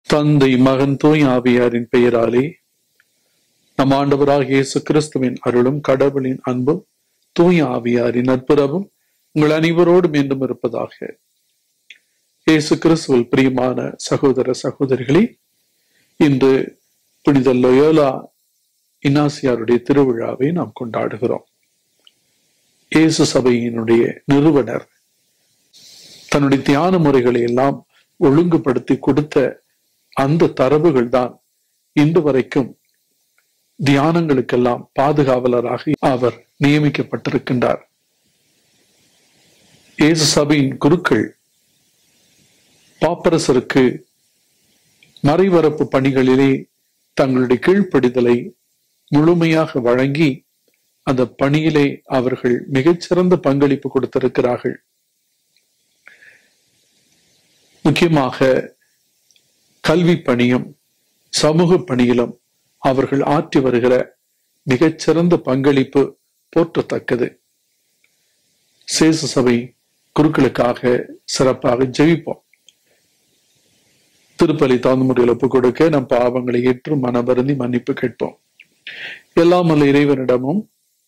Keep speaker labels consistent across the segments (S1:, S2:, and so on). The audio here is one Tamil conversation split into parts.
S1: தந்தை மகன் தூய் ஆவியாரின் பெயராலே நம் ஆண்டவராக இயேசு கிறிஸ்துவின் அருளும் கடவுளின் அன்பும் தூய் ஆவியாரின் நட்புறவும் உங்கள் அனைவரோடும் மீண்டும் இருப்பதாக இயேசு கிறிஸ்துவில் பிரியமான சகோதர சகோதரிகளே இன்று புனித லொயோலா இனாசியாருடைய திருவிழாவை நாம் கொண்டாடுகிறோம் இயேசு சபையினுடைய நிறுவனர் தன்னுடைய தியான முறைகளை எல்லாம் ஒழுங்குபடுத்தி கொடுத்த அந்த தரவுகள் தான் இன்று வரைக்கும் தியானங்களுக்கெல்லாம் பாதுகாவலராக அவர் நியமிக்கப்பட்டிருக்கின்றார் இயேசு சபையின் குருக்கள் பாப்பரசருக்கு மறைவரப்பு பணிகளிலே தங்களுடைய கீழ்ப்படிதலை முழுமையாக வழங்கி அந்த பணியிலே அவர்கள் மிகச்சிறந்த பங்களிப்பு கொடுத்திருக்கிறார்கள் முக்கியமாக கல்வி பணியும் சமூக பணியிலும் அவர்கள் ஆற்றி வருகிற மிகச்சிறந்த பங்களிப்பு போற்றத்தக்கது சேச சபை குருக்களுக்காக சிறப்பாக ஜெயிப்போம் திருப்பலி தகுந்த முறையில் ஒப்புக் கொடுக்க நம் பாவங்களை ஏற்று மனவருந்தி மன்னிப்பு கேட்போம் எல்லாம் அல்ல இறைவனிடமும்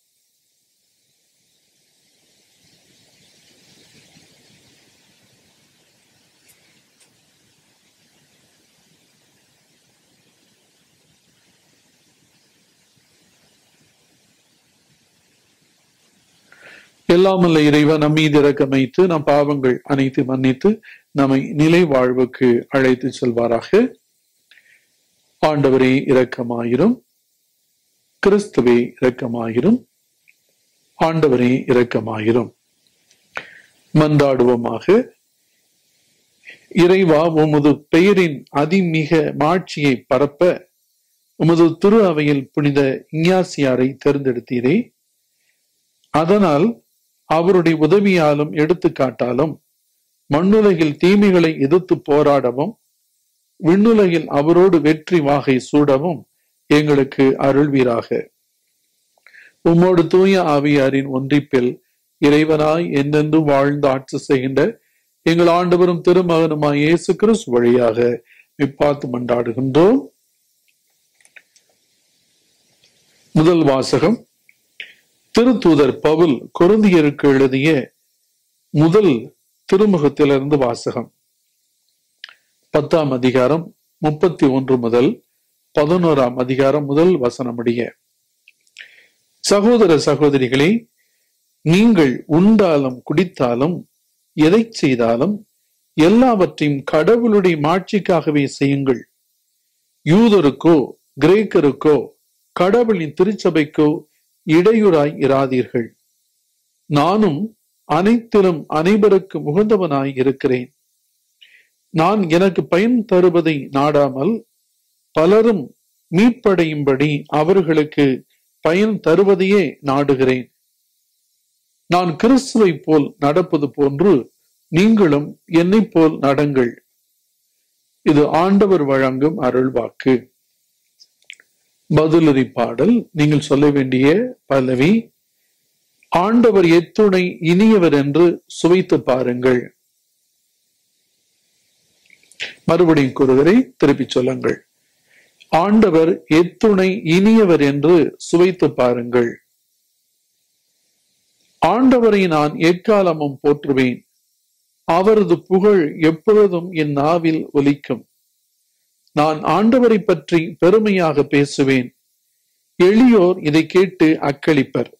S1: எல்லாமல்ல இறைவன் நம் மீது இறக்கமைத்து நம் பாவங்கள் அனைத்து மன்னித்து நம்மை நிலை வாழ்வுக்கு அழைத்து செல்வாராக ஆண்டவரே இரக்கமாயிரும் கிறிஸ்துவே இரக்கமாயிரும் ஆண்டவரே இரக்கமாயிரும் மன்றாடுவோமாக இறைவா உமது பெயரின் அதிமிக மாட்சியை பரப்ப உமது திரு அவையில் புனித இஞ்ஞாசியாரை தேர்ந்தெடுத்தீரே அதனால் அவருடைய உதவியாலும் எடுத்துக்காட்டாலும் மண்ணுலகில் தீமைகளை எதிர்த்து போராடவும் விண்ணுலகில் அவரோடு வெற்றி வாகை சூடவும் எங்களுக்கு அருள்வீராக உம்மோடு தூய ஆவியாரின் ஒன்றிப்பில் இறைவனாய் என்றென்று வாழ்ந்து ஆட்சி செய்கின்ற எங்கள் ஆண்டவரும் திருமகனுமாய் இயேசு கிறிஸ்து வழியாக இப்பாத்து மன்றாடுகின்றோம் முதல் வாசகம் திருத்தூதர் பவுல் கொருந்தியருக்கு எழுதிய முதல் திருமுகத்திலிருந்து வாசகம் பத்தாம் அதிகாரம் முப்பத்தி ஒன்று முதல் பதினோராம் அதிகாரம் முதல் வசனமுடைய சகோதர சகோதரிகளே நீங்கள் உண்டாலும் குடித்தாலும் எதை செய்தாலும் எல்லாவற்றையும் கடவுளுடைய மாட்சிக்காகவே செய்யுங்கள் யூதருக்கோ கிரேக்கருக்கோ கடவுளின் திருச்சபைக்கோ இடையூறாய் இராதீர்கள் நானும் அனைத்திலும் அனைவருக்கு முகந்தவனாய் இருக்கிறேன் நான் எனக்கு பயன் தருவதை நாடாமல் பலரும் மீட்படையும்படி அவர்களுக்கு பயன் தருவதையே நாடுகிறேன் நான் கிறிஸ்துவை போல் நடப்பது போன்று நீங்களும் என்னை போல் நடங்கள் இது ஆண்டவர் வழங்கும் அருள்வாக்கு பதிலுரை பாடல் நீங்கள் சொல்ல வேண்டிய பல்லவி ஆண்டவர் எத்துணை இனியவர் என்று சுவைத்து பாருங்கள் மறுபடியும் கூறுவதை திருப்பி சொல்லுங்கள் ஆண்டவர் எத்துணை இனியவர் என்று சுவைத்து பாருங்கள் ஆண்டவரை நான் எக்காலமும் போற்றுவேன் அவரது புகழ் எப்பொழுதும் என் நாவில் ஒலிக்கும் நான் ஆண்டவரை பற்றி பெருமையாக பேசுவேன் எளியோர் இதை கேட்டு அக்களிப்பர்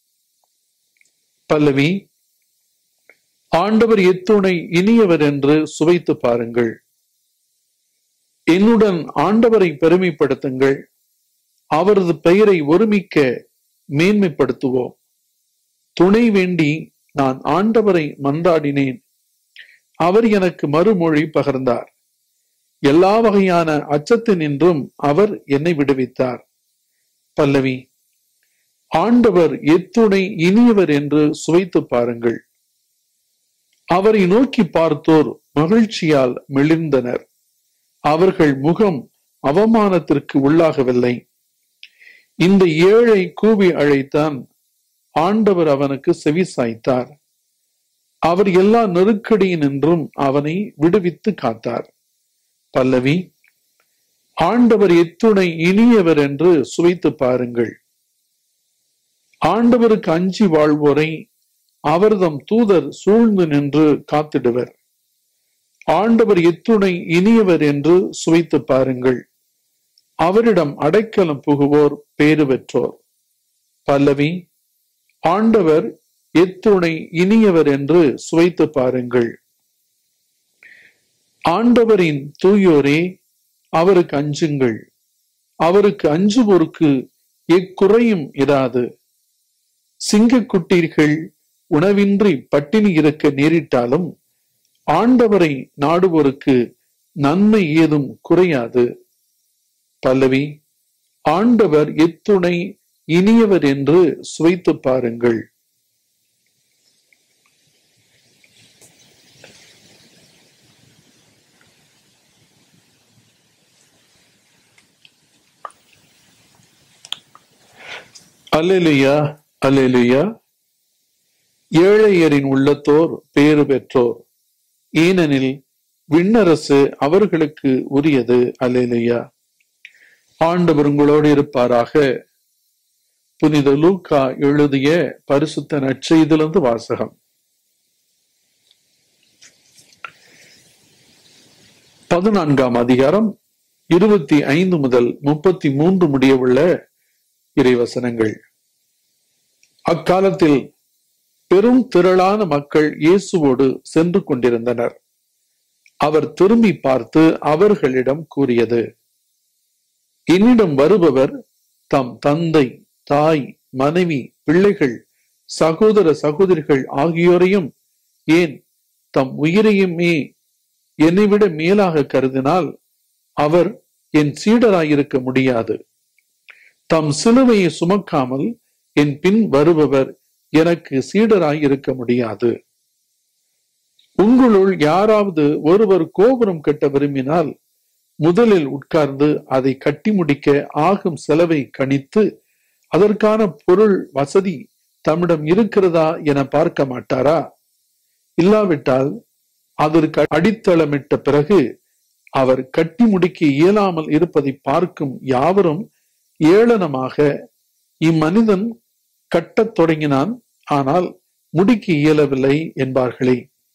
S1: பல்லவி ஆண்டவர் எத்துணை இனியவர் என்று சுவைத்து பாருங்கள் என்னுடன் ஆண்டவரை பெருமைப்படுத்துங்கள் அவரது பெயரை ஒருமிக்க மேன்மைப்படுத்துவோம் துணை வேண்டி நான் ஆண்டவரை மன்றாடினேன் அவர் எனக்கு மறுமொழி பகர்ந்தார் எல்லா வகையான அச்சத்தினின்றும் அவர் என்னை விடுவித்தார் பல்லவி ஆண்டவர் எத்துணை இனியவர் என்று சுவைத்து பாருங்கள் அவரை நோக்கி பார்த்தோர் மகிழ்ச்சியால் மெளிர்ந்தனர் அவர்கள் முகம் அவமானத்திற்கு உள்ளாகவில்லை இந்த ஏழை கூவி அழைத்தான் ஆண்டவர் அவனுக்கு செவி சாய்த்தார் அவர் எல்லா நெருக்கடியினின்றும் அவனை விடுவித்து காத்தார் பல்லவி ஆண்டவர் எத்துணை இனியவர் என்று சுவைத்து பாருங்கள் ஆண்டவருக்கு அஞ்சி வாழ்வோரை அவர்தம் தூதர் சூழ்ந்து நின்று காத்திடுவர் ஆண்டவர் எத்துணை இனியவர் என்று சுவைத்து பாருங்கள் அவரிடம் அடைக்கலம் புகுவோர் பேறு பெற்றோர் பல்லவி ஆண்டவர் எத்துணை இனியவர் என்று சுவைத்து பாருங்கள் ஆண்டவரின் தூயோரே அவருக்கு அஞ்சுங்கள் அவருக்கு அஞ்சுவோருக்கு எக்குறையும் இராது சிங்கக்குட்டீர்கள் உணவின்றி பட்டினி இருக்க நேரிட்டாலும் ஆண்டவரை நாடுவோருக்கு நன்மை ஏதும் குறையாது பல்லவி ஆண்டவர் எத்துணை இனியவர் என்று சுவைத்து பாருங்கள் அல்லேலுயா அல்லேலுயா ஏழையரின் உள்ளத்தோர் பேறு பெற்றோர் ஏனெனில் விண்ணரசு அவர்களுக்கு உரியது அல்லேலுயா ஆண்டவர் உங்களோடு இருப்பாராக புனித லூக்கா எழுதிய பரிசுத்த நற்செய்திலிருந்து வாசகம் பதினான்காம் அதிகாரம் இருபத்தி ஐந்து முதல் முப்பத்தி மூன்று முடியவுள்ள இறைவசனங்கள் அக்காலத்தில் பெரும் திரளான மக்கள் இயேசுவோடு சென்று கொண்டிருந்தனர் அவர் திரும்பி பார்த்து அவர்களிடம் கூறியது என்னிடம் வருபவர் தம் தந்தை தாய் மனைவி பிள்ளைகள் சகோதர சகோதரிகள் ஆகியோரையும் ஏன் தம் உயிரையுமே என்னை விட மேலாக கருதினால் அவர் என் சீடராயிருக்க முடியாது தம் சிலுவையை சுமக்காமல் என் பின் வருபவர் எனக்கு சீடராயிருக்க முடியாது உங்களுள் யாராவது ஒருவர் கோபுரம் கட்ட விரும்பினால் முதலில் உட்கார்ந்து அதை கட்டி முடிக்க ஆகும் செலவை கணித்து அதற்கான பொருள் வசதி தம்மிடம் இருக்கிறதா என பார்க்க மாட்டாரா இல்லாவிட்டால் அதற்கு அடித்தளமிட்ட பிறகு அவர் கட்டி முடிக்க இயலாமல் இருப்பதை பார்க்கும் யாவரும் ஏளனமாக இம்மனிதன் கட்டத் தொடங்கினான் ஆனால் முடிக்க இயலவில்லை என்பார்களே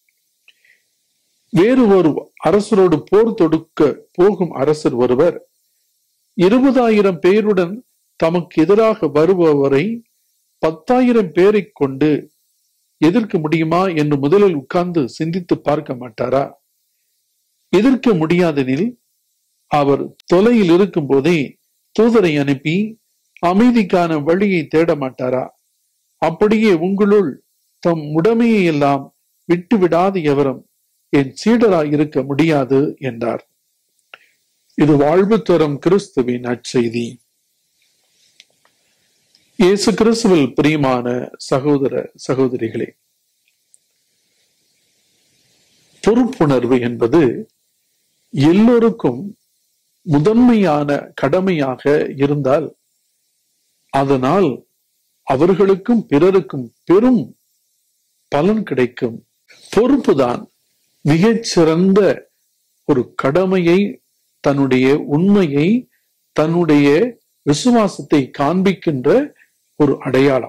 S1: வேறு ஒரு அரசரோடு போர் தொடுக்க போகும் அரசர் ஒருவர் இருபதாயிரம் பேருடன் தமக்கு எதிராக வருபவரை பத்தாயிரம் பேரை கொண்டு எதிர்க்க முடியுமா என்று முதலில் உட்கார்ந்து சிந்தித்து பார்க்க மாட்டாரா எதிர்க்க முடியாதெனில் அவர் தொலையில் இருக்கும் போதே தூதரை அனுப்பி அமைதிக்கான வழியை தேட மாட்டாரா அப்படியே உங்களுள் தம் உடமையை எல்லாம் விட்டு விடாது எவரும் என் சீடராய் இருக்க முடியாது என்றார் இது வாழ்வு தரும் கிறிஸ்துவின் அச்செய்தி இயேசு கிறிஸ்துவில் பிரியமான சகோதர சகோதரிகளே பொறுப்புணர்வு என்பது எல்லோருக்கும் முதன்மையான கடமையாக இருந்தால் அதனால் அவர்களுக்கும் பிறருக்கும் பெரும் பலன் கிடைக்கும் பொறுப்புதான் மிகச்சிறந்த ஒரு கடமையை தன்னுடைய உண்மையை தன்னுடைய விசுவாசத்தை காண்பிக்கின்ற ஒரு அடையாளம்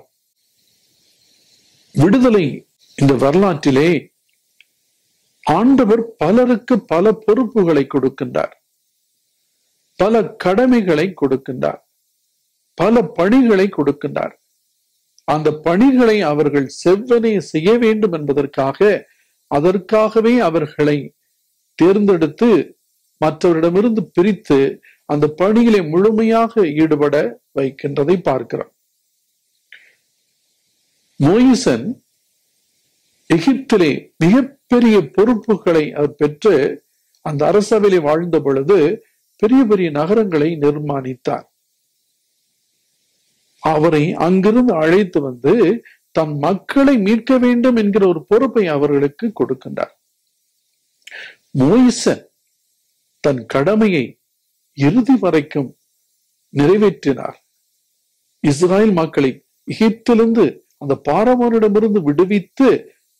S1: விடுதலை இந்த வரலாற்றிலே ஆண்டவர் பலருக்கு பல பொறுப்புகளை கொடுக்கின்றார் பல கடமைகளை கொடுக்கின்றார் பல பணிகளை கொடுக்கின்றார் அந்த பணிகளை அவர்கள் செவ்வனே செய்ய வேண்டும் என்பதற்காக அதற்காகவே அவர்களை தேர்ந்தெடுத்து மற்றவரிடமிருந்து பிரித்து அந்த பணிகளை முழுமையாக ஈடுபட வைக்கின்றதை பார்க்கிறோம் மோயிசன் எகிப்திலே மிகப்பெரிய பொறுப்புகளை அவர் பெற்று அந்த அரசவையிலே வாழ்ந்த பொழுது பெரிய பெரிய நகரங்களை நிர்மாணித்தார் அவரை அங்கிருந்து அழைத்து வந்து தம் மக்களை மீட்க வேண்டும் என்கிற ஒரு பொறுப்பை அவர்களுக்கு கொடுக்கின்றார் மோயிசன் தன் கடமையை இறுதி வரைக்கும் நிறைவேற்றினார் இஸ்ராயல் மக்களை எகிப்திலிருந்து அந்த பாரமோனிடமிருந்து விடுவித்து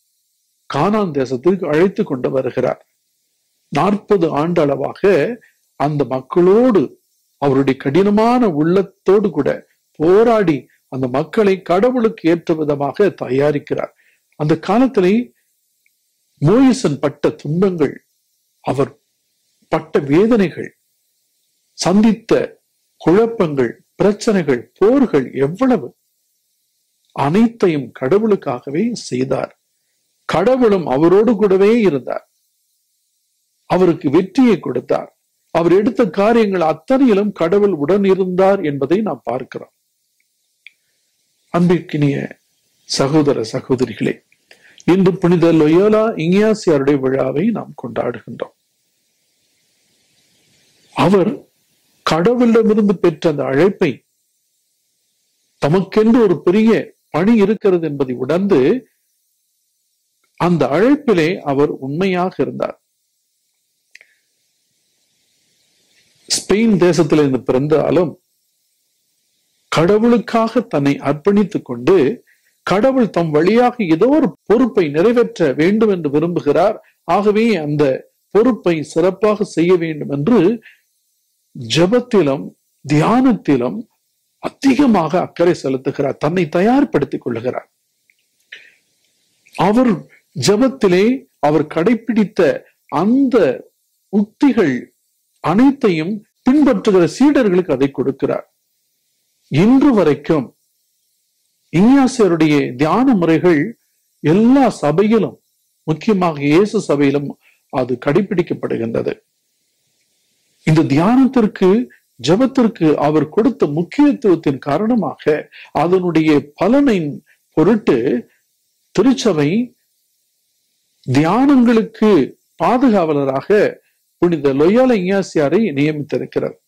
S1: கானான் தேசத்திற்கு அழைத்து கொண்டு வருகிறார் நாற்பது ஆண்டு அளவாக அந்த மக்களோடு அவருடைய கடினமான உள்ளத்தோடு கூட போராடி அந்த மக்களை கடவுளுக்கு ஏற்ற விதமாக தயாரிக்கிறார் அந்த காலத்திலே மோயிசன் பட்ட துன்பங்கள் அவர் பட்ட வேதனைகள் சந்தித்த குழப்பங்கள் பிரச்சனைகள் போர்கள் எவ்வளவு அனைத்தையும் கடவுளுக்காகவே செய்தார் கடவுளும் அவரோடு கூடவே இருந்தார் அவருக்கு வெற்றியை கொடுத்தார் அவர் எடுத்த காரியங்கள் அத்தனையிலும் கடவுள் உடன் இருந்தார் என்பதை நாம் பார்க்கிறோம் அன்பிற்கினிய சகோதர சகோதரிகளே இன்று புனித லொயோலா இங்கியாசியாருடைய விழாவை நாம் கொண்டாடுகின்றோம் அவர் கடவுளிடமிருந்து பெற்ற அந்த அழைப்பை தமக்கென்று ஒரு பெரிய பணி இருக்கிறது என்பதை உணர்ந்து அந்த அழைப்பிலே அவர் உண்மையாக இருந்தார் ஸ்பெயின் தேசத்தில் இருந்து பிறந்தாலும் கடவுளுக்காக தன்னை அர்ப்பணித்துக் கொண்டு கடவுள் தம் வழியாக ஏதோ ஒரு பொறுப்பை நிறைவேற்ற வேண்டும் என்று விரும்புகிறார் ஆகவே அந்த பொறுப்பை சிறப்பாக செய்ய வேண்டும் என்று ஜபத்திலும் தியானத்திலும் அதிகமாக அக்கறை செலுத்துகிறார் தன்னை தயார்படுத்திக் கொள்ளுகிறார் அவர் ஜபத்திலே அவர் கடைபிடித்த அந்த உக்திகள் அனைத்தையும் பின்பற்றுகிற சீடர்களுக்கு அதை கொடுக்கிறார் இன்று வரைக்கும் இஞ்ஞாசியருடைய தியான முறைகள் எல்லா சபையிலும் முக்கியமாக இயேசு சபையிலும் அது கடைபிடிக்கப்படுகின்றது இந்த தியானத்திற்கு ஜபத்திற்கு அவர் கொடுத்த முக்கியத்துவத்தின் காரணமாக அதனுடைய பலனின் பொருட்டு திருச்சபை தியானங்களுக்கு பாதுகாவலராக புனித லொயால இஞ்ஞாசியாரை நியமித்திருக்கிறார்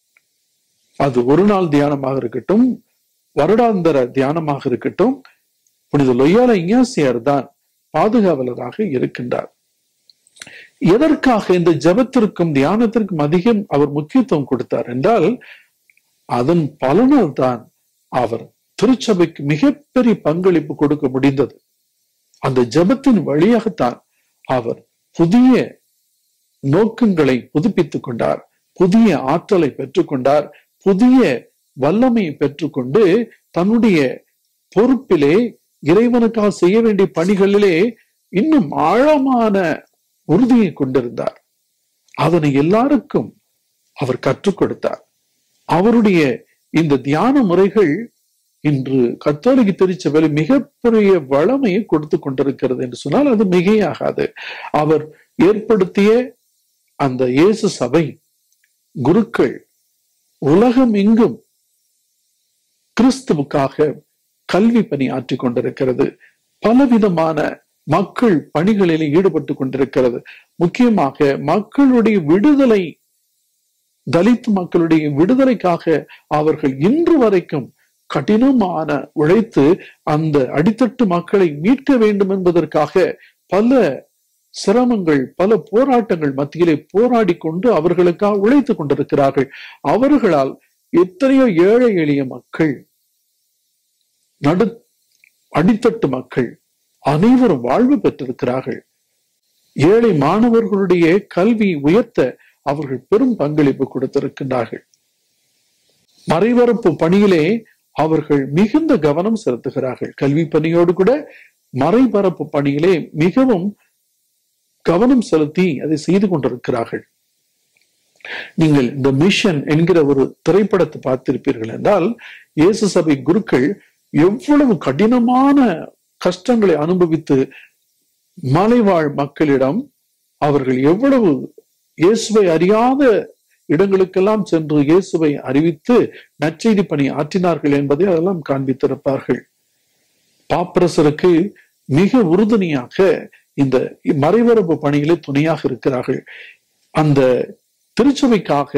S1: அது ஒரு நாள் தியானமாக இருக்கட்டும் வருடாந்தர தியானமாக இருக்கட்டும் புனித லொய்யால இஞ்ஞாசியார் தான் பாதுகாவலராக இருக்கின்றார் எதற்காக இந்த ஜபத்திற்கும் தியானத்திற்கும் அதிகம் அவர் முக்கியத்துவம் கொடுத்தார் என்றால் அதன் பலனால் தான் அவர் திருச்சபைக்கு மிகப்பெரிய பங்களிப்பு கொடுக்க முடிந்தது அந்த ஜபத்தின் வழியாகத்தான் அவர் புதிய நோக்கங்களை புதுப்பித்துக் கொண்டார் புதிய ஆற்றலை பெற்றுக்கொண்டார் புதிய வல்லமையை பெற்றுக்கொண்டு தன்னுடைய பொறுப்பிலே இறைவனுக்காக செய்ய வேண்டிய பணிகளிலே இன்னும் ஆழமான உறுதியை கொண்டிருந்தார் அதனை எல்லாருக்கும் அவர் கற்றுக் கொடுத்தார் அவருடைய இந்த தியான முறைகள் இன்று கத்தோலிக்க திருச்சபையில் மிகப்பெரிய வளமையை கொடுத்து கொண்டிருக்கிறது என்று சொன்னால் அது மிகையாகாது அவர் ஏற்படுத்திய அந்த இயேசு சபை குருக்கள் உலகம் எங்கும் கிறிஸ்துவுக்காக கல்வி பணி ஆற்றிக் கொண்டிருக்கிறது பலவிதமான மக்கள் பணிகளில் ஈடுபட்டு கொண்டிருக்கிறது முக்கியமாக மக்களுடைய விடுதலை தலித் மக்களுடைய விடுதலைக்காக அவர்கள் இன்று வரைக்கும் கடினமான உழைத்து அந்த அடித்தட்டு மக்களை மீட்க வேண்டும் என்பதற்காக பல சிரமங்கள் பல போராட்டங்கள் மத்தியிலே போராடி கொண்டு அவர்களுக்காக உழைத்துக் கொண்டிருக்கிறார்கள் அவர்களால் எத்தனையோ ஏழை எளிய மக்கள் நடு அடித்தட்டு மக்கள் அனைவரும் வாழ்வு பெற்றிருக்கிறார்கள் ஏழை மாணவர்களுடைய கல்வி உயர்த்த அவர்கள் பெரும் பங்களிப்பு கொடுத்திருக்கின்றார்கள் மறைவரப்பு பணியிலே அவர்கள் மிகுந்த கவனம் செலுத்துகிறார்கள் கல்வி பணியோடு கூட மறைபரப்பு பணியிலே மிகவும் கவனம் செலுத்தி அதை செய்து கொண்டிருக்கிறார்கள் நீங்கள் இந்த மிஷன் என்கிற ஒரு திரைப்படத்தை பார்த்திருப்பீர்கள் என்றால் இயேசு சபை குருக்கள் எவ்வளவு கடினமான கஷ்டங்களை அனுபவித்து மலைவாழ் மக்களிடம் அவர்கள் எவ்வளவு இயேசுவை அறியாத இடங்களுக்கெல்லாம் சென்று இயேசுவை அறிவித்து நற்செய்தி பணி ஆற்றினார்கள் என்பதை அதெல்லாம் காண்பித்திருப்பார்கள் பாப்பரசருக்கு மிக உறுதுணையாக இந்த மறைவரப்பு பணியிலே துணையாக இருக்கிறார்கள் அந்த திருச்சபைக்காக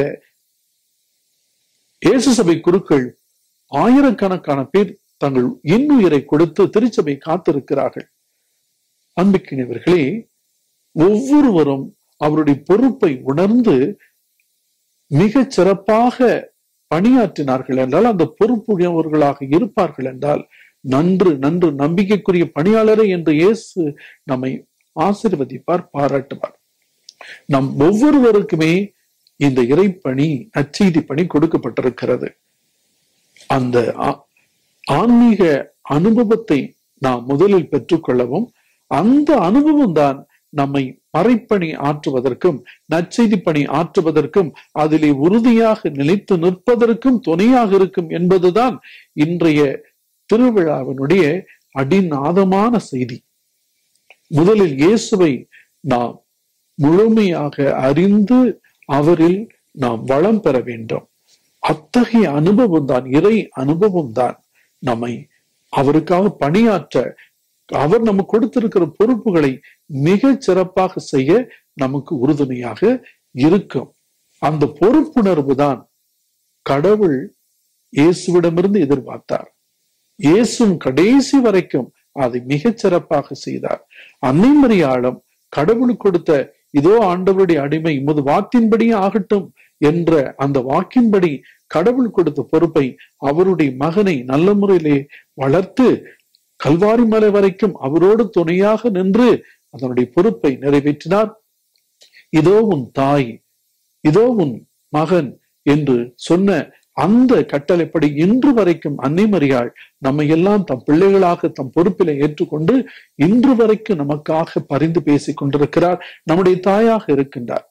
S1: இயேசு சபை குருக்கள் ஆயிரக்கணக்கான பேர் தங்கள் இன்னுயிரை கொடுத்து திருச்சபை காத்திருக்கிறார்கள் அன்புக்கினவர்களே ஒவ்வொருவரும் அவருடைய பொறுப்பை உணர்ந்து மிகச் சிறப்பாக பணியாற்றினார்கள் என்றால் அந்த பொறுப்புடையவர்களாக இருப்பார்கள் என்றால் நன்று நன்று நம்பிக்கைக்குரிய பணியாளரை என்று இயேசு நம்மை ஆசிர்வதிப்பார் பாராட்டுவார் நம் ஒவ்வொருவருக்குமே இந்த இறைப்பணி நற்செய்தி பணி கொடுக்கப்பட்டிருக்கிறது அந்த ஆ- ஆன்மீக அனுபவத்தை நாம் முதலில் பெற்றுக்கொள்ளவும் அந்த அனுபவம் தான் நம்மை மறைப்பணி ஆற்றுவதற்கும் நற்செய்தி பணி ஆற்றுவதற்கும் அதிலே உறுதியாக நிலைத்து நிற்பதற்கும் துணையாக இருக்கும் என்பதுதான் இன்றைய திருவிழாவினுடைய அடிநாதமான செய்தி முதலில் இயேசுவை நாம் முழுமையாக அறிந்து அவரில் நாம் வளம் பெற வேண்டும் அத்தகைய அனுபவம் தான் இறை அனுபவம் தான் நம்மை அவருக்காக பணியாற்ற அவர் நமக்கு கொடுத்திருக்கிற பொறுப்புகளை மிக சிறப்பாக செய்ய நமக்கு உறுதுணையாக இருக்கும் அந்த பொறுப்புணர்வு தான் கடவுள் இயேசுவிடமிருந்து எதிர்பார்த்தார் இயேசும் கடைசி வரைக்கும் அதை மிகச் சிறப்பாக செய்தார் அன்னை மரியாளும் கடவுள் கொடுத்த இதோ ஆண்டவருடைய அடிமை உமது வாக்கின்படியே ஆகட்டும் என்ற அந்த வாக்கின்படி கடவுள் கொடுத்த பொறுப்பை அவருடைய மகனை நல்ல முறையிலே வளர்த்து கல்வாரி மலை வரைக்கும் அவரோடு துணையாக நின்று அதனுடைய பொறுப்பை நிறைவேற்றினார் இதோ உன் தாய் இதோ உன் மகன் என்று சொன்ன அந்த கட்டளைப்படி இன்று வரைக்கும் அன்னை மரியாள் நம்மை எல்லாம் தம் பிள்ளைகளாக தம் பொறுப்பில ஏற்றுக்கொண்டு இன்று வரைக்கும் நமக்காக பரிந்து பேசிக் கொண்டிருக்கிறார் நம்முடைய தாயாக இருக்கின்றார்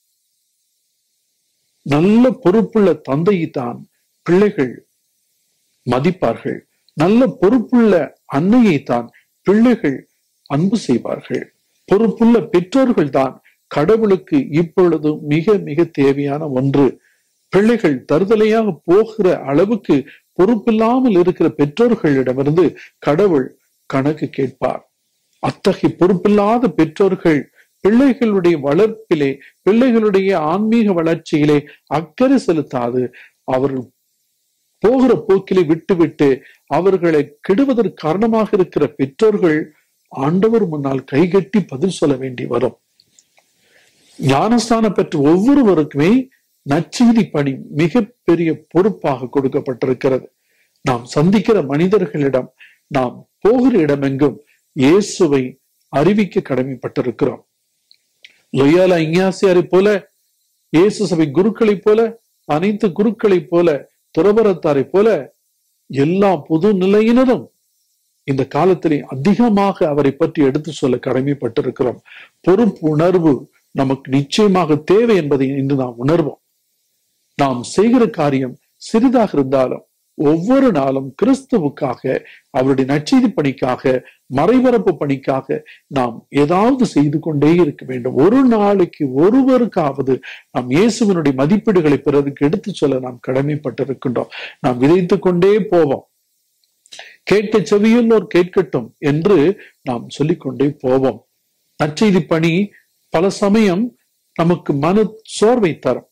S1: நல்ல பொறுப்புள்ள தந்தையை தான் பிள்ளைகள் மதிப்பார்கள் நல்ல பொறுப்புள்ள அன்னையை தான் பிள்ளைகள் அன்பு செய்வார்கள் பொறுப்புள்ள பெற்றோர்கள் தான் கடவுளுக்கு இப்பொழுது மிக மிக தேவையான ஒன்று பிள்ளைகள் தருதலையாக போகிற அளவுக்கு பொறுப்பில்லாமல் இருக்கிற பெற்றோர்களிடமிருந்து கடவுள் கணக்கு கேட்பார் அத்தகைய பொறுப்பில்லாத பெற்றோர்கள் பிள்ளைகளுடைய வளர்ப்பிலே பிள்ளைகளுடைய ஆன்மீக வளர்ச்சியிலே அக்கறை செலுத்தாது அவர்கள் போகிற போக்கிலே விட்டுவிட்டு அவர்களை கெடுவதற்கு காரணமாக இருக்கிற பெற்றோர்கள் ஆண்டவர் முன்னால் கைகட்டி பதில் சொல்ல வேண்டி வரும் ஞானஸ்தானம் பெற்ற ஒவ்வொருவருக்குமே நற்செய்தி பணி மிகப்பெரிய பொறுப்பாக கொடுக்கப்பட்டிருக்கிறது நாம் சந்திக்கிற மனிதர்களிடம் நாம் போகிற இடமெங்கும் இயேசுவை அறிவிக்க கடமைப்பட்டிருக்கிறோம் லொயாலா இஞ்ஞாசியாரை போல இயேசு சபை குருக்களைப் போல அனைத்து குருக்களைப் போல துறவரத்தாரை போல எல்லா பொது நிலையினரும் இந்த காலத்திலே அதிகமாக அவரை பற்றி எடுத்து சொல்ல கடமைப்பட்டிருக்கிறோம் பொறுப்பு உணர்வு நமக்கு நிச்சயமாக தேவை என்பதை இன்று நாம் உணர்வோம் நாம் செய்கிற காரியம் சிறிதாக இருந்தாலும் ஒவ்வொரு நாளும் கிறிஸ்துவுக்காக அவருடைய நற்செய்தி பணிக்காக மறைபரப்பு பணிக்காக நாம் ஏதாவது செய்து கொண்டே இருக்க வேண்டும் ஒரு நாளைக்கு ஒருவருக்காவது நாம் இயேசுவினுடைய மதிப்பீடுகளை பிறருக்கு எடுத்து சொல்ல நாம் கடமைப்பட்டிருக்கின்றோம் நாம் விதைத்துக் கொண்டே போவோம் கேட்க செவியுள்ளோர் கேட்கட்டும் என்று நாம் சொல்லிக்கொண்டே போவோம் நற்செய்தி பணி பல சமயம் நமக்கு மன சோர்வை தரும்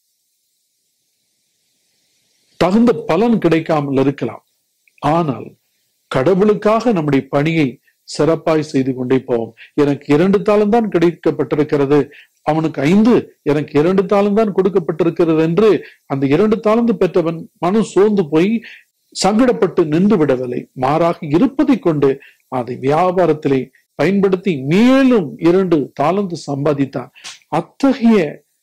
S1: தகுந்த பலன் கிடைக்காமல் இருக்கலாம் ஆனால் கடவுளுக்காக நம்முடைய பணியை சிறப்பாய் செய்து கொண்டே போவோம் எனக்கு இரண்டு தாளம் தான் கிடைக்கப்பட்டிருக்கிறது அவனுக்கு ஐந்து எனக்கு இரண்டு தாளம் தான் கொடுக்கப்பட்டிருக்கிறது என்று அந்த இரண்டு தாளந்து பெற்றவன் மனம் சோர்ந்து போய் சங்கடப்பட்டு நின்று விடவில்லை மாறாக இருப்பதை கொண்டு அதை வியாபாரத்திலே பயன்படுத்தி மேலும் இரண்டு தாளந்து சம்பாதித்தான் அத்தகைய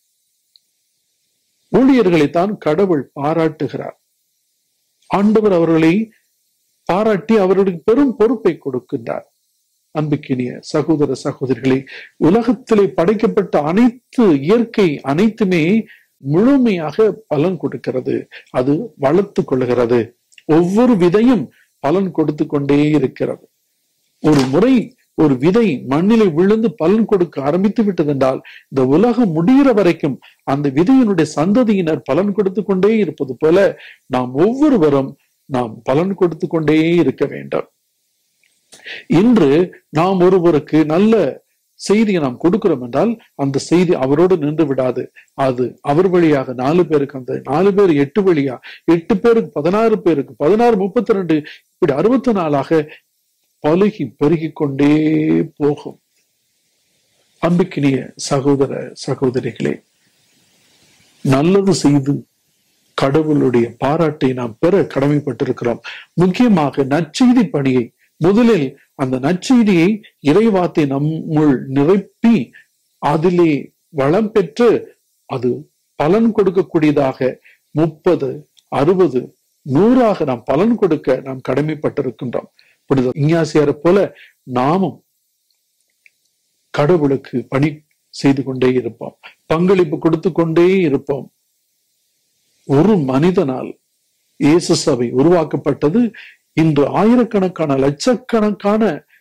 S1: ஊழியர்களைத்தான் கடவுள் பாராட்டுகிறார் ஆண்டவர் அவர்களை பாராட்டி அவர்களுக்கு பெரும் பொறுப்பை கொடுக்கின்றார் அன்புக்கினிய சகோதர சகோதரிகளே உலகத்திலே படைக்கப்பட்ட அனைத்து இயற்கை அனைத்துமே முழுமையாக பலன் கொடுக்கிறது அது வளர்த்து கொள்கிறது ஒவ்வொரு விதையும் பலன் கொடுத்து கொண்டே இருக்கிறது ஒரு முறை ஒரு விதை மண்ணிலே விழுந்து பலன் கொடுக்க ஆரம்பித்து விட்டது என்றால் இந்த உலகம் முடிகிற வரைக்கும் அந்த விதையினுடைய சந்ததியினர் பலன் கொடுத்து கொண்டே இருப்பது போல நாம் ஒவ்வொருவரும் நாம் பலன் கொடுத்து கொண்டே இருக்க வேண்டும் இன்று நாம் ஒருவருக்கு நல்ல செய்தியை நாம் கொடுக்கிறோம் என்றால் அந்த செய்தி அவரோடு நின்று விடாது அது அவர் வழியாக நாலு பேருக்கு அந்த நாலு பேர் எட்டு வழியா எட்டு பேருக்கு பதினாறு பேருக்கு பதினாறு முப்பத்தி ரெண்டு இப்படி அறுபத்தி நாலாக பழுகி பெருகி கொண்டே போகும் அன்புக்கினிய சகோதர சகோதரிகளே நல்லது செய்து கடவுளுடைய பாராட்டை நாம் பெற கடமைப்பட்டிருக்கிறோம் முக்கியமாக நற்செய்தி பணியை முதலில் அந்த நற்செய்தியை இறைவாத்தை நம்முள் நிரப்பி அதிலே வளம் பெற்று அது பலன் கொடுக்கக்கூடியதாக முப்பது அறுபது நூறாக நாம் பலன் கொடுக்க நாம் கடமைப்பட்டிருக்கின்றோம் புனித இஞ்ஞாசியாரை போல நாமும் கடவுளுக்கு பணி செய்து கொண்டே இருப்போம் பங்களிப்பு கொடுத்து கொண்டே இருப்போம் ஒரு மனிதனால் இயேசு சபை உருவாக்கப்பட்டது இன்று ஆயிரக்கணக்கான லட்சக்கணக்கான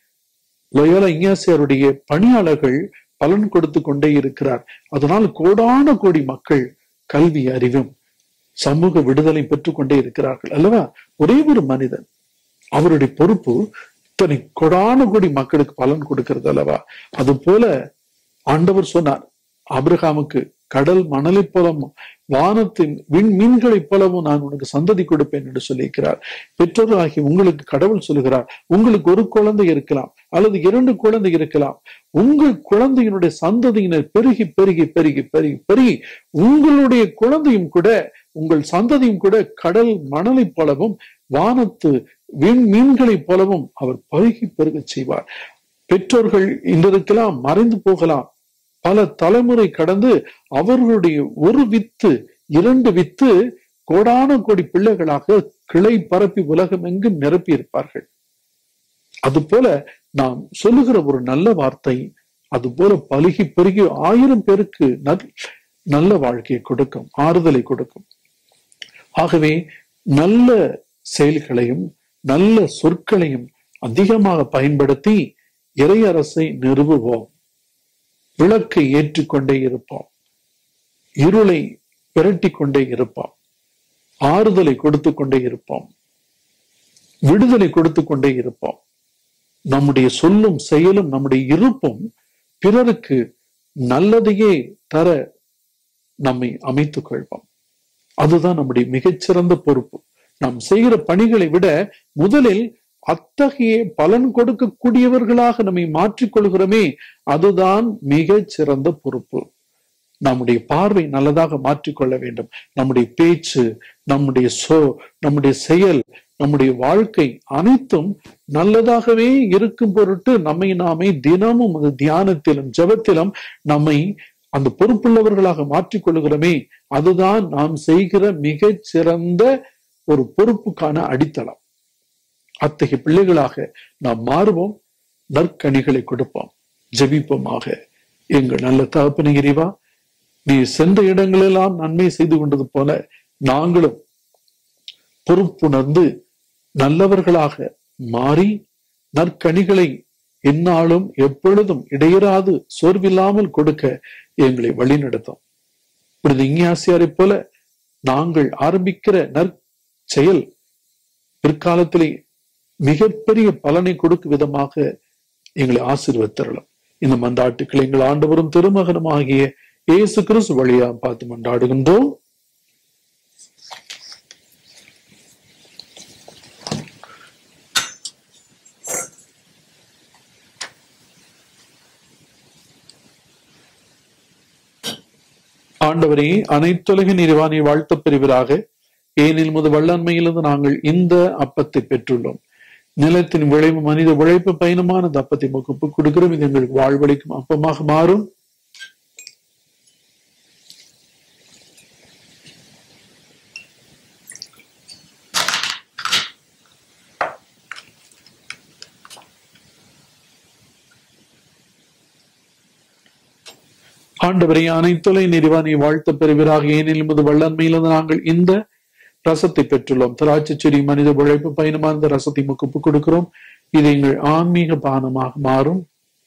S1: லொயோலா இஞ்ஞாசியாருடைய பணியாளர்கள் பலன் கொடுத்து கொண்டே இருக்கிறார் அதனால் கோடான கோடி மக்கள் கல்வி அறிவும் சமூக விடுதலை பெற்றுக் கொண்டே இருக்கிறார்கள் அல்லவா ஒரே ஒரு மனிதன் அவருடைய பொறுப்பு இத்தனை கொடான கோடி மக்களுக்கு பலன் கொடுக்கிறது அல்லவா அது போல ஆண்டவர் சொன்னார் அபிரகாமுக்கு கடல் மணலை போலவும் வானத்தின் விண் மீன்களைப் போலவும் நான் உனக்கு சந்ததி கொடுப்பேன் என்று சொல்லியிருக்கிறார் பெற்றோர்களாகி உங்களுக்கு கடவுள் சொல்லுகிறார் உங்களுக்கு ஒரு குழந்தை இருக்கலாம் அல்லது இரண்டு குழந்தை இருக்கலாம் உங்கள் குழந்தையினுடைய சந்ததியினர் பெருகி பெருகி பெருகி பெருகி பெருகி உங்களுடைய குழந்தையும் கூட உங்கள் சந்ததியும் கூட கடல் மணலைப் போலவும் வானத்து விண் மீன்களைப் போலவும் அவர் பருகி பெருகச் செய்வார் பெற்றோர்கள் இன்றிருக்கலாம் மறைந்து போகலாம் பல தலைமுறை கடந்து அவர்களுடைய ஒரு வித்து இரண்டு வித்து கோடான கோடி பிள்ளைகளாக கிளை பரப்பி உலகம் எங்கும் நிரப்பி இருப்பார்கள் அதுபோல நாம் சொல்லுகிற ஒரு நல்ல வார்த்தை அது போல பழுகி பெருகி ஆயிரம் பேருக்கு நல்ல வாழ்க்கையை கொடுக்கும் ஆறுதலை கொடுக்கும் ஆகவே நல்ல செயல்களையும் நல்ல சொற்களையும் அதிகமாக பயன்படுத்தி இறையரசை நிறுவுவோம் விளக்கை ஏற்றிக்கொண்டே இருப்போம் இருளை விரட்டி கொண்டே இருப்போம் ஆறுதலை கொடுத்து கொண்டே இருப்போம் விடுதலை கொடுத்து கொண்டே இருப்போம் நம்முடைய சொல்லும் செயலும் நம்முடைய இருப்பும் பிறருக்கு நல்லதையே தர நம்மை அமைத்துக் கொள்வோம் அதுதான் நம்முடைய மிகச்சிறந்த பொறுப்பு நாம் செய்கிற பணிகளை விட முதலில் அத்தகைய பலன் கொடுக்கக்கூடியவர்களாக நம்மை மாற்றிக்கொள்கிறோமே அதுதான் மிக சிறந்த பொறுப்பு நம்முடைய பார்வை நல்லதாக மாற்றிக்கொள்ள வேண்டும் நம்முடைய பேச்சு நம்முடைய சோ நம்முடைய செயல் நம்முடைய வாழ்க்கை அனைத்தும் நல்லதாகவே இருக்கும் பொருட்டு நம்மை நாமே தினமும் அது தியானத்திலும் ஜபத்திலும் நம்மை அந்த பொறுப்புள்ளவர்களாக மாற்றிக்கொள்கிறோமே அதுதான் நாம் செய்கிற மிகச் சிறந்த ஒரு பொறுப்புக்கான அடித்தளம் அத்தகைய பிள்ளைகளாக நாம் மாறுவோம் நற்கனிகளை கொடுப்போம் ஜெபிப்போமாக எங்கள் நல்ல தகப்பன இறைவா நீ சென்ற இடங்களெல்லாம் நன்மை செய்து கொண்டது போல நாங்களும் பொறுப்புணர்ந்து நல்லவர்களாக மாறி நற்கனிகளை எந்நாளும் எப்பொழுதும் இடையராது சோர்வில்லாமல் கொடுக்க எங்களை வழிநடத்தும் இப்பொழுது இங்கியாசியாரை போல நாங்கள் ஆரம்பிக்கிற நற்செயல் பிற்காலத்திலே மிகப்பெரிய பலனை கொடுக்கும் விதமாக எங்களை ஆசீர்வத்தரலாம் இந்த மன்றாட்டுக்களை எங்கள் ஆண்டவரும் திருமகனும் ஆகிய இயேசு கிறிஸ்து வழியா பார்த்து மன்றாடுகின்றோம் ஆண்டவரே அனைத்துலக நிறைவானை வாழ்த்த பெறுவராக ஏனில் முது வல்லன்மையிலிருந்து நாங்கள் இந்த அப்பத்தை பெற்றுள்ளோம் நிலத்தின் விளைவு மனித உழைப்பு பயணமான இந்த அப்பத்தை முகப்பு கொடுக்கிறோம் இது எங்களுக்கு வாழ்வழிக்கும் அப்பமாக மாறும் ஆண்டவரை அனைத்துலை நிறைவானை வாழ்த்த பெறுவராக ஏனில் முது வல்லன்மையிலிருந்து நாங்கள் இந்த ரசத்தை பெற்றுள்ளோம் திராட்சை செடி மனித உழைப்பு பயணமான இந்த ரசத்தை முகப்பு கொடுக்கிறோம் இது எங்கள் ஆன்மீக பானமாக மாறும்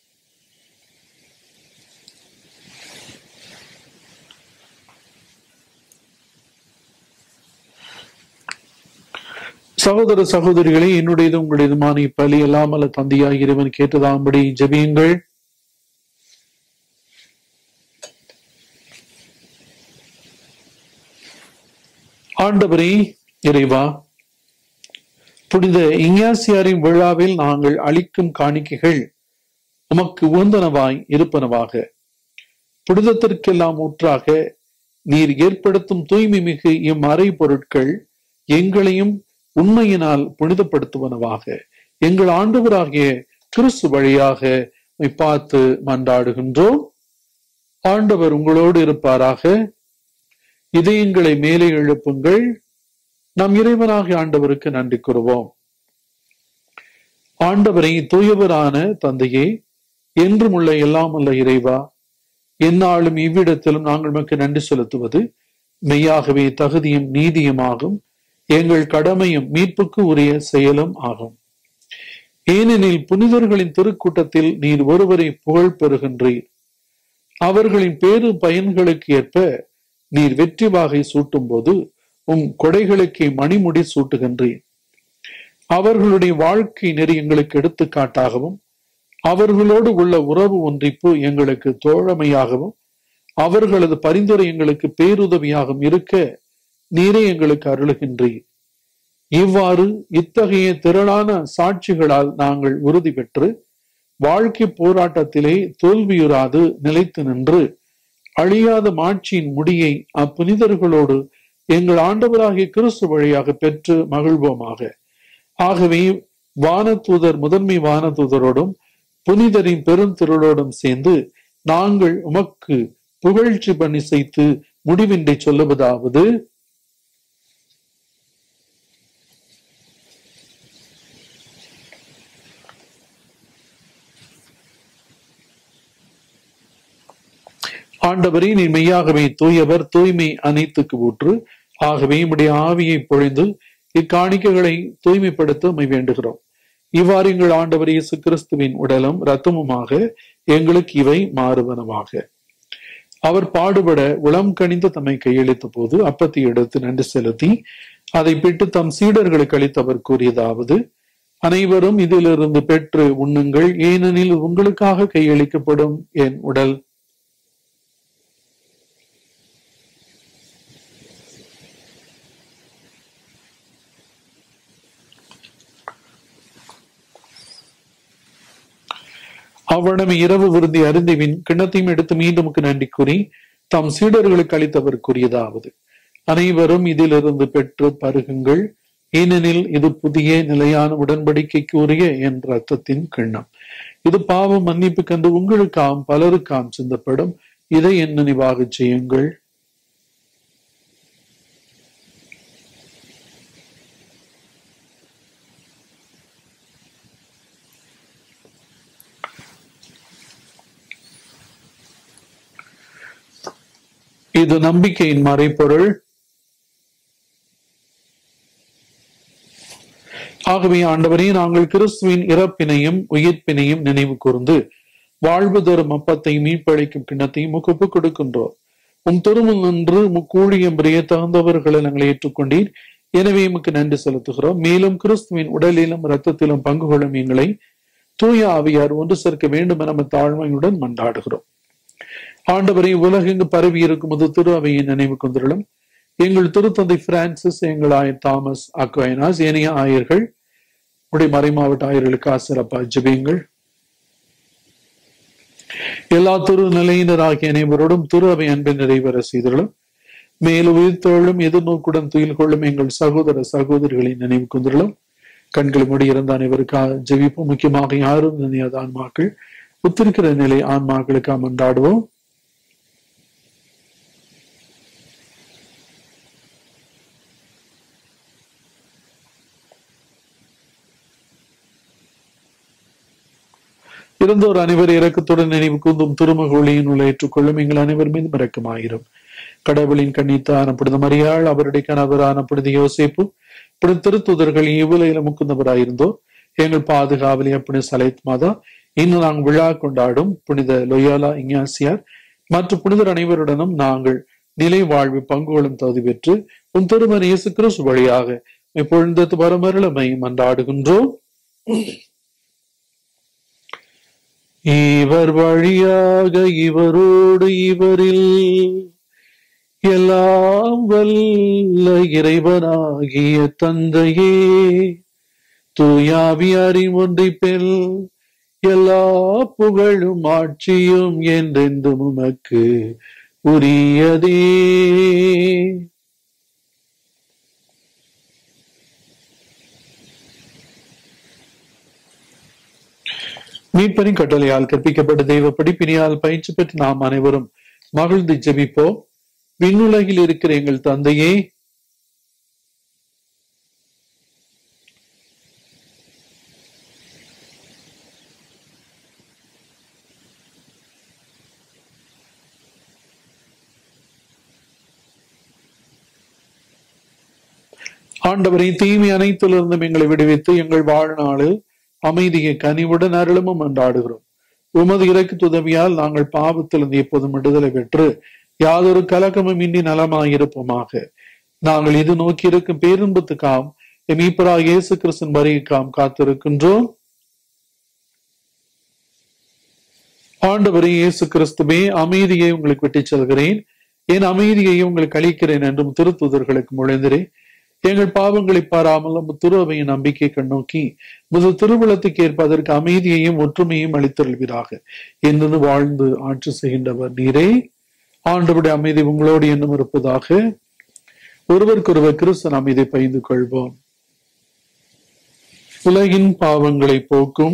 S1: சகோதர சகோதரிகளே என்னுடையது உங்களுடையதுமான இப்பலி அல்லாமல் தந்தையாய் இறைவன் கேட்டதாம்படி ஜெபியுங்கள் ஆண்டவரே இறைவா புனித இங்யாசியாரின் விழாவில் நாங்கள் அளிக்கும் காணிக்கைகள் உமக்கு உகந்தனவாய் இருப்பனவாக புனிதத்திற்கெல்லாம் ஊற்றாக நீர் ஏற்படுத்தும் தூய்மை மிகு இம்மறை பொருட்கள் எங்களையும் உண்மையினால் புனிதப்படுத்துவனவாக எங்கள் ஆண்டவராகிய கிறிஸ்து வழியாக பார்த்து மன்றாடுகின்றோம் ஆண்டவர் உங்களோடு இருப்பாராக இதயங்களை மேலே எழுப்புங்கள் நம் இறைவனாகிய ஆண்டவருக்கு நன்றி கூறுவோம் ஆண்டவரை தூயவரான தந்தையே என்றும் உள்ள எல்லாம் உள்ள இறைவா எந்நாளும் இவ்விடத்திலும் நாங்கள் நமக்கு நன்றி செலுத்துவது மெய்யாகவே தகுதியும் நீதியுமாகும் எங்கள் கடமையும் மீட்புக்கு உரிய செயலும் ஆகும் ஏனெனில் புனிதர்களின் திருக்கூட்டத்தில் நீர் ஒருவரை புகழ் பெறுகின்றீர் அவர்களின் பேரு பயன்களுக்கு ஏற்ப நீர் வெற்றி வாகை சூட்டும் போது உம் கொடைகளுக்கு மணிமுடி சூட்டுகின்றீர் அவர்களுடைய வாழ்க்கை நெறி எங்களுக்கு எடுத்துக்காட்டாகவும் அவர்களோடு உள்ள உறவு ஒன்றிப்பு எங்களுக்கு தோழமையாகவும் அவர்களது பரிந்துரை எங்களுக்கு பேருதவியாகவும் இருக்க நீரே எங்களுக்கு அருளுகின்றீர் இவ்வாறு இத்தகைய திரளான சாட்சிகளால் நாங்கள் உறுதி பெற்று வாழ்க்கை போராட்டத்திலே தோல்வியுறாது நிலைத்து நின்று அழியாத மாட்சியின் முடியை அப்புனிதர்களோடு எங்கள் ஆண்டவராகிய கிறிஸ்து வழியாக பெற்று மகிழ்வோமாக ஆகவே வானதூதர் முதன்மை வானதூதரோடும் புனிதரின் பெருந்திருளோடும் சேர்ந்து நாங்கள் உமக்கு புகழ்ச்சி பண்ணி செய்து முடிவின்றி சொல்லுவதாவது ஆண்டவரே நீ மெய்யாகவே தூயவர் தூய்மை அனைத்துக்கு ஊற்று ஆகவே உம்முடைய ஆவியை பொழிந்து இக்காணிக்கைகளை தூய்மைப்படுத்த உம்மை வேண்டுகிறோம் இவ்வாறு எங்கள் ஆண்டவர் இயேசு கிறிஸ்துவின் உடலும் இரத்தமுமாக எங்களுக்கு இவை மாறுவனமாக அவர் பாடுபட உளம் கணிந்து தம்மை கையளித்த போது அப்பத்தை எடுத்து நன்றி செலுத்தி அதை பிட்டு தம் சீடர்களுக்கு அளித்து அவர் கூறியதாவது அனைவரும் இதிலிருந்து பெற்று உண்ணுங்கள் ஏனெனில் உங்களுக்காக கையளிக்கப்படும் என் உடல் அவ்வளவு இரவு விருந்தி அருந்திவின் கிண்ணத்தையும் எடுத்து மீண்டுமுக்கு நன்றி கூறி தம் சீடர்களுக்கு அளித்தவர் கூறியதாவது அனைவரும் இதிலிருந்து பெற்று பருகுங்கள் ஏனெனில் இது புதிய நிலையான உடன்படிக்கைக்கு உரிய என் ரத்தத்தின் கிண்ணம் இது பாவம் மன்னிப்பு கண்டு உங்களுக்காம் பலருக்காம் சிந்தப்படும் இதை என் நினைவாக செய்யுங்கள் இது நம்பிக்கையின் மறைப்பொருள் ஆகவே ஆண்டவரே நாங்கள் கிறிஸ்துவின் இறப்பினையும் உயிர்ப்பினையும் நினைவு கூர்ந்து வாழ்வு தரும் அப்பத்தை மீட்பளிக்கும் கிண்ணத்தையும் முகப்பு கொடுக்கின்றோம் உம் திருமுன் நின்று முக்கூழியம் பிரிய தகுந்தவர்களை நாங்கள் ஏற்றுக்கொண்டீர் எனவே எமக்கு நன்றி செலுத்துகிறோம் மேலும் கிறிஸ்துவின் உடலிலும் இரத்தத்திலும் பங்கு கொள்ளும் எங்களை தூய ஆவியார் ஒன்று சேர்க்க வேண்டும் என நம்ம தாழ்மையுடன் மன்றாடுகிறோம் ஆண்டவரை உலகெங்கு பரவி இருக்கும் போது திரு அவையின் நினைவு கொண்டிருளும் எங்கள் திருத்தந்தை பிரான்சிஸ் எங்கள் ஆயர் தாமஸ் அக்வைனாஸ் ஏனைய ஆயர்கள் உடைய மறைமாவட்ட ஆயர்களுக்கு சிறப்பா ஜெபியுங்கள் எல்லா திரு நிலையினராகிய அனைவரோடும் திரு அவை அன்பின் நிறைவேற செய்திருளும் மேலும் உயிர்த்தோளும் எதிர்நோக்குடன் துயில் கொள்ளும் எங்கள் சகோதர சகோதரிகளை நினைவு கொண்டிருளும் கண்கள் மூடி இருந்த அனைவருக்காக ஜெபிப்போம் முக்கியமாக யாரும் நினையாத ஆன்மாக்கள் ஒத்திருக்கிற நிலை ஆன்மாக்களுக்காக மன்றாடுவோம் இருந்தோர் அனைவர் இறக்கத்துடன் நினைவு கூந்தும் திருமகொழியின் உள்ள ஏற்றுக்கொள்ளும் எங்கள் அனைவர் மீது இறக்கமாயிரும் கடவுளின் கண்ணித்தான புனித மரியாள் அவருடைய கணவரான புனித யோசிப்பு புனித திருத்துதர்கள் இவ்வுலையில முக்குந்தவராயிருந்தோர் எங்கள் பாதுகாவலி புனித சலைத் மாதா இன்னும் நாங்கள் விழா கொண்டாடும் புனித லொயாலா இஞ்ஞாசியார் மற்ற புனிதர் அனைவருடனும் நாங்கள் நிலை வாழ்வு பங்குகளும் தகுதி பெற்று உன் திருமன் இயேசு கிறிஸ்து வழியாக இப்பொழுது வரமருளமை மன்றாடுகின்றோம் இவர் வழியாக இவரோடு இவரில் எல்லாம் வல்ல இறைவனாகிய தந்தையே தூயாவியாரின் ஒன்றிப்பில் எல்லா புகழும் ஆட்சியும் என்றென்றும் உமக்கு உரியதே மீட்பரின் கட்டளையால் கற்பிக்கப்பட்ட தெய்வ படிப்பினியால் பயிற்சி பெற்று நாம் அனைவரும் மகிழ்ந்து ஜெபிப்போம் விண்ணுலகில் இருக்கிற எங்கள் தந்தையே ஆண்டவரை தீமை அனைத்திலிருந்தும் எங்களை விடுவித்து எங்கள் வாழ்நாளில் அமைதியை கனிவுடன் அருளமும் என்றாடுகிறோம் உமது இறக்கு துதவியால் நாங்கள் பாவத்திலிருந்து எப்போதும் விடுதலை பெற்று யாதொரு கலக்கமும் இன்றி நலமாயிருப்போமாக நாங்கள் இது நோக்கி இருக்கும் பேரின்பத்துக்காம் எமீப்பரா இயேசு கிறிஸ்தன் வருகைக்காம் காத்திருக்கின்றோம் ஆண்டவரே இயேசு கிறிஸ்துவே அமைதியை உங்களுக்கு விட்டுச் செல்கிறேன் என் அமைதியை உங்களுக்கு அளிக்கிறேன் என்றும் திருத்துதர்களுக்கு முழைந்திரே எங்கள் பாவங்களை பாராமல் நம்ம துருவையின் நம்பிக்கை கண்ணோக்கி முது திருவிழத்துக்கு ஏற்ப அதற்கு அமைதியையும் ஒற்றுமையும் அளித்தருள்வீராக என்று வாழ்ந்து ஆட்சி செய்கின்றவர் நீரே ஆண்டவருடைய அமைதி உங்களோடு என்னும் இருப்பதாக ஒருவருக்கொருவர் கிறிஸ்தன் அமைதி பகிர்ந்து கொள்வோம் உலகின் பாவங்களை போக்கும்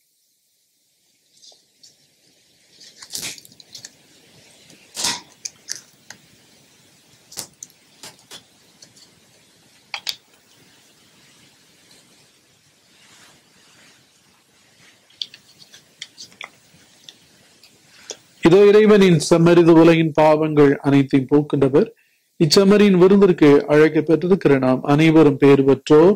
S1: இதோ இறைவனின் செம்மறிது உலகின் பாவங்கள் அனைத்தையும் போக்கின்றவர் இச்செம்மறியின் விருந்திற்கு அழைக்க பெற்றிருக்கிற நாம் அனைவரும் பேர் பெற்றோர்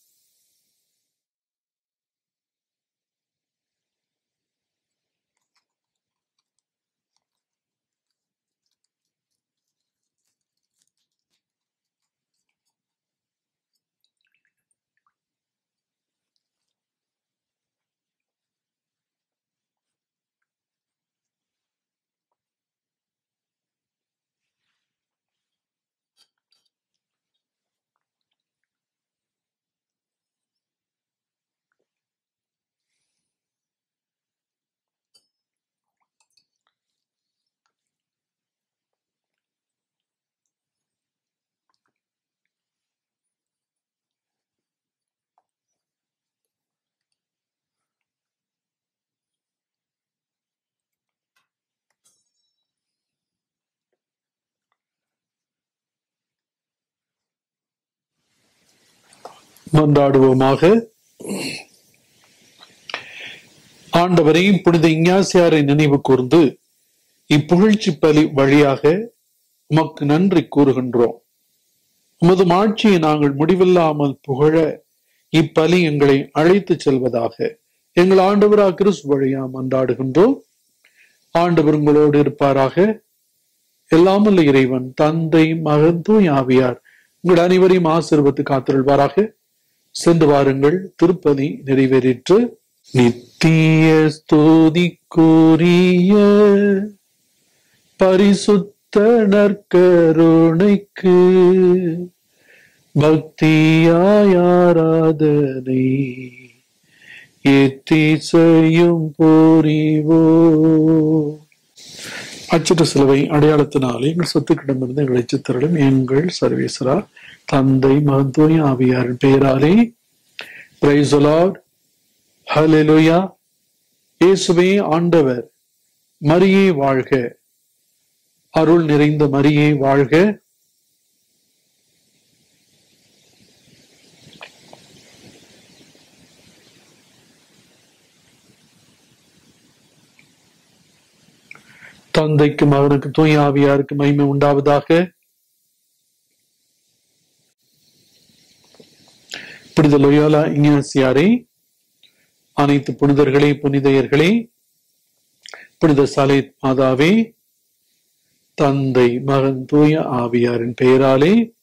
S1: மன்றாடுவோமாக ஆண்டவரை புனித இஞ்ஞாசியாரை நினைவு கூர்ந்து இப்புகழ்ச்சி பலி வழியாக உமக்கு நன்றி கூறுகின்றோம் உமது மாட்சியை நாங்கள் முடிவில்லாமல் புகழ இப்பலி எங்களை அழைத்து செல்வதாக எங்கள் ஆண்டவரா கிறிஸ்து வழியா மன்றாடுகின்றோம் ஆண்டவர் உங்களோடு இருப்பாராக எல்லாமல்ல இறைவன் தந்தை மகன் தூய் ஆவியார் உங்கள் அனைவரையும் ஆசிர்வத்து காத்திருள்வாராக சென்று வாருங்கள் திருப்பதி நிறைவேறிற்று நித்திய ஸ்துதிக்குரிய பரிசுத்த நற்கருணைக்கு பக்தியாய் ஆராதனை ஏற்றி செய்யும் புரிவோ அச்சிட்ட சிலுவை அடையாளத்தினாலே எங்கள் சொத்துக்கிடமிருந்து எங்களை சித்தரலும் எங்கள் சர்வேஸ்வரா தந்தை மகந்தோய் ஆவியாரின் பெயராலே பிரைசலார் ஹலெலுயா இயேசுவே ஆண்டவர் மரியே வாழ்க அருள் நிறைந்த மரியே வாழ்க தந்தைக்கு மகனுக்கு தூய் ஆவியாருக்கு மகிமை உண்டாவதாக புனித லொயோலா இஞ்ஞாசியாரே அனைத்து புனிதர்களே புனிதையர்களே புனித சாலை மாதாவே தந்தை மகன் தூய ஆவியாரின் பெயராலே